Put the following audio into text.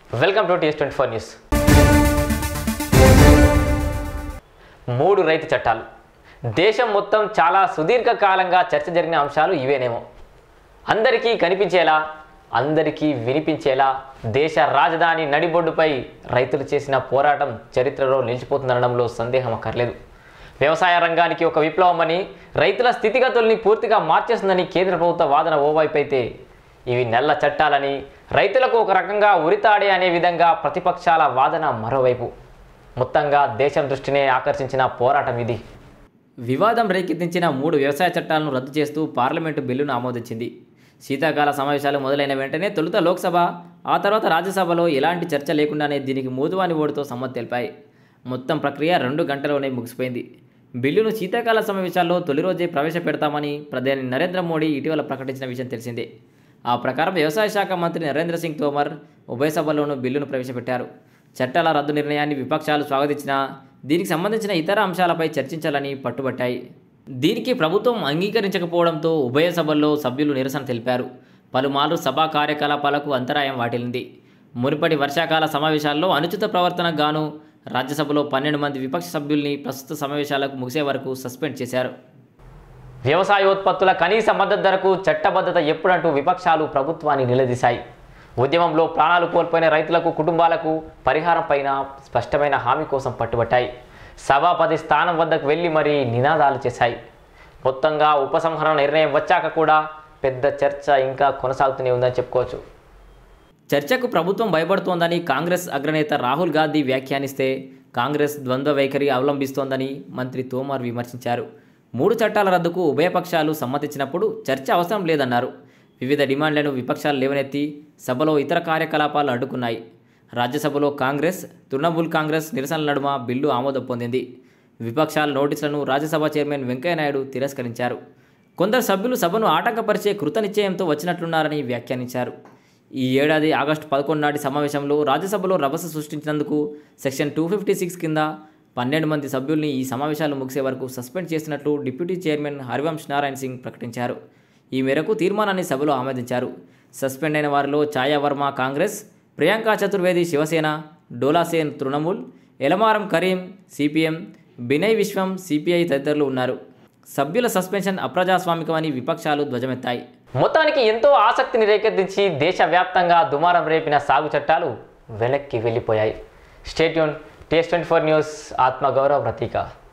welcome to TS twenty four news మూడు రైతు చట్టాలు దేశం మొత్తం చాలా సుదీర్ఘ కాలంగా చర్చ జరిగిన అంశాలు ఇవేనేమో అందరికీ కనిపించేలా అందరికీ వినిపించేలా దేశ రాజధాని నడిబొడ్డుపై రైతులు చేసిన పోరాటం చరిత్రలో నిలిచిపోతుందనడంలో సందేహం అక్కర్లేదు వ్యవసాయ రంగానికి ఒక విప్లవం అని రైతుల స్థితిగతుల్ని పూర్తిగా మార్చేస్తుందని కేంద్ర ప్రభుత్వ వాదన ఓవైపు అయితే ఇవి నెల్ల చట్టాలని రైతులకు ఒక రకంగా ఉరితాడే అనే విధంగా ప్రతిపక్షాల వాదన మరోవైపు మొత్తంగా దేశం దృష్టినే ఆకర్షించిన పోరాటం ఇది వివాదం రేకెత్తించిన మూడు వ్యవసాయ చట్టాలను రద్దు చేస్తూ పార్లమెంటు బిల్లును ఆమోదించింది శీతాకాల సమావేశాలు మొదలైన వెంటనే తొలుత లోక్సభ ఆ తర్వాత రాజ్యసభలో ఎలాంటి చర్చ లేకుండానే దీనికి మూదువాని ఓటుతో సమ్మతి తెలిపాయి మొత్తం ప్రక్రియ రెండు గంటలోనే ముగిసిపోయింది బిల్లును శీతాకాల సమావేశాల్లో తొలి రోజే ప్రవేశపెడతామని ప్రధాని నరేంద్ర మోడీ ఇటీవల ప్రకటించిన విషయం తెలిసిందే ఆ ప్రకారం వ్యవసాయ శాఖ మంత్రి నరేంద్ర సింగ్ తోమర్ ఉభయ సభల్లోనూ బిల్లును ప్రవేశపెట్టారు చట్టాల రద్దు నిర్ణయాన్ని విపక్షాలు స్వాగతించినా దీనికి సంబంధించిన ఇతర అంశాలపై చర్చించాలని పట్టుబట్టాయి దీనికి ప్రభుత్వం అంగీకరించకపోవడంతో ఉభయ సభల్లో సభ్యులు నిరసన తెలిపారు పలుమార్లు సభా కార్యకలాపాలకు అంతరాయం వాటిల్లింది మునుపటి వర్షాకాల సమావేశాల్లో అనుచిత ప్రవర్తనకు గాను రాజ్యసభలో పన్నెండు మంది విపక్ష సభ్యుల్ని ప్రస్తుత సమావేశాలకు ముగిసే వరకు సస్పెండ్ చేశారు వ్యవసాయోత్పత్తుల కనీస మద్దతు ధరకు చట్టబద్ధత ఎప్పుడంటూ విపక్షాలు ప్రభుత్వాన్ని నిలదీశాయి ఉద్యమంలో ప్రాణాలు కోల్పోయిన రైతులకు కుటుంబాలకు పరిహారం పైన స్పష్టమైన హామీ కోసం పట్టుబట్టాయి సభాపతి స్థానం వద్దకు వెళ్ళి మరీ నినాదాలు చేశాయి మొత్తంగా ఉపసంహరణ నిర్ణయం వచ్చాక కూడా పెద్ద చర్చ ఇంకా కొనసాగుతూనే ఉందని చెప్పుకోవచ్చు చర్చకు ప్రభుత్వం భయపడుతోందని కాంగ్రెస్ అగ్రనేత రాహుల్ గాంధీ వ్యాఖ్యానిస్తే కాంగ్రెస్ ద్వంద్వ వైఖరి అవలంబిస్తోందని మంత్రి తోమర్ విమర్శించారు మూడు చట్టాల రద్దుకు ఉభయపక్షాలు సమ్మతించినప్పుడు చర్చ అవసరం లేదన్నారు వివిధ డిమాండ్లను విపక్షాలు లేవనెత్తి సభలో ఇతర కార్యకలాపాలు అడ్డుకున్నాయి రాజ్యసభలో కాంగ్రెస్ తృణమూల్ కాంగ్రెస్ నిరసనల నడుమ బిల్లు ఆమోదం పొందింది విపక్షాల నోటీసులను రాజ్యసభ చైర్మన్ వెంకయ్యనాయుడు తిరస్కరించారు కొందరు సభ్యులు సభను ఆటంకపరిచే కృతనిశ్చయంతో వచ్చినట్లున్నారని వ్యాఖ్యానించారు ఈ ఏడాది ఆగస్టు పదకొండు నాటి సమావేశంలో రాజ్యసభలో రభస సృష్టించినందుకు సెక్షన్ టూ ఫిఫ్టీ సిక్స్ కింద పన్నెండు మంది సభ్యుల్ని ఈ సమావేశాలు ముగిసే వరకు సస్పెండ్ చేసినట్లు డిప్యూటీ చైర్మన్ హరివంశ్ నారాయణ్ సింగ్ ప్రకటించారు ఈ మేరకు తీర్మానాన్ని సభలో ఆమోదించారు సస్పెండ్ అయిన వారిలో ఛాయా వర్మ కాంగ్రెస్ ప్రియాంక చతుర్వేది శివసేన డోలాసేన్ తృణమూల్ ఎలమారం కరీం సిపిఎం బినయ్ విశ్వం సిపిఐ తదితరులు ఉన్నారు సభ్యుల సస్పెన్షన్ అప్రజాస్వామికమని విపక్షాలు ధ్వజమెత్తాయి మొత్తానికి ఎంతో ఆసక్తిని రేకెత్తించి దేశవ్యాప్తంగా దుమారం రేపిన సాగు చట్టాలు వెనక్కి వెళ్ళిపోయాయి స్టేట్యూన్ టేస్ట్ ట్వంటీ ఫోర్ న్యూస్ ఆత్మగౌరవ ప్రతీక